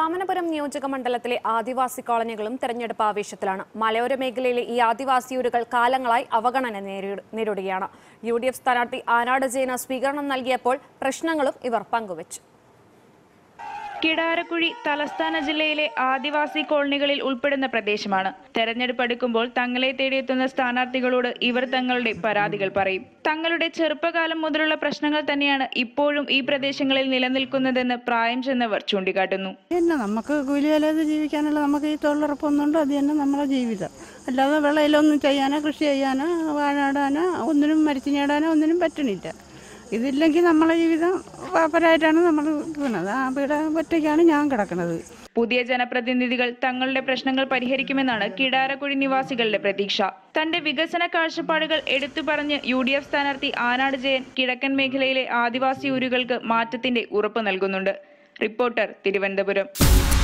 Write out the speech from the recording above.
വാമനപുരം നിയോജക മണ്ഡലത്തിലെ ആദിവാസി കോളനികളും തെരഞ്ഞെടുപ്പ് ആവേശത്തിലാണ് മലയോര മേഖലയിലെ ഈ ആദിവാസി ഊരുകൾ കാലങ്ങളായി അവഗണന നേരിട- നേരിടുകയാണ് യു ഡി എഫ് സ്ഥാനാർത്ഥി ആനാട് ജയന് സ്വീകരണം നൽകിയപ്പോൾ പ്രശ്നങ്ങളും ഇവർ പങ്കുവച്ചു കിടാരക്കുഴി തലസ്ഥാന ജില്ലയിലെ ആദിവാസി കോളനികളിൽ ഉൾപ്പെടുന്ന പ്രദേശമാണ് തെരഞ്ഞെടുപ്പ് അടുക്കുമ്പോൾ തങ്ങളെ തേടിയെത്തുന്ന സ്ഥാനാർത്ഥികളോട് ഇവർ തങ്ങളുടെ പരാതികൾ പറയും തങ്ങളുടെ ചെറുപ്പകാലം മുതലുള്ള പ്രശ്നങ്ങൾ തന്നെയാണ് ഇപ്പോഴും ഈ പ്രദേശങ്ങളിൽ നിലനിൽക്കുന്നതെന്ന് പ്രായം ചെന്നവർ ചൂണ്ടിക്കാട്ടുന്നു പിന്നെ നമുക്ക് കൂലിവേലത് ജീവിക്കാനുള്ള നമുക്ക് ഈ തൊഴിലുറപ്പൊന്നുണ്ട് അത് തന്നെ നമ്മളെ ജീവിതം അല്ലാതെ വിളയിലൊന്നും ചെയ്യാനോ കൃഷി ചെയ്യാനോ വാഴ നടാനോ ഒന്നിനും മരിച്ചു നേടാനോ ഒന്നിനും പറ്റണില്ല ഇതില്ലെങ്കിൽ നമ്മളെ ജീവിതം പാപ്പരായിട്ടാണ് നമ്മൾ വീണത് ആ ഇവിടെ ഒറ്റയ്ക്കാണ് ഞാൻ കിടക്കുന്നത് പുതിയ ജനപ്രതിനിധികൾ തങ്ങളുടെ പ്രശ്നങ്ങൾ പരിഹരിക്കുമെന്നാണ് കിടാരക്കുഴി നിവാസികളുടെ പ്രതീക്ഷ തന്റെ വികസന കാഴ്ചപ്പാടുകൾ എടുത്തു പറഞ്ഞ് യു ഡി എഫ് സ്ഥാനാർത്ഥി ആനാട് ജയൻ കിഴക്കൻ മേഖലയിലെ ആദിവാസി ഊരുകൾക്ക് മാറ്റത്തിന്റെ ഉറപ്പ് നൽകുന്നുണ്ട് റിപ്പോർട്ടർ തിരുവനന്തപുരം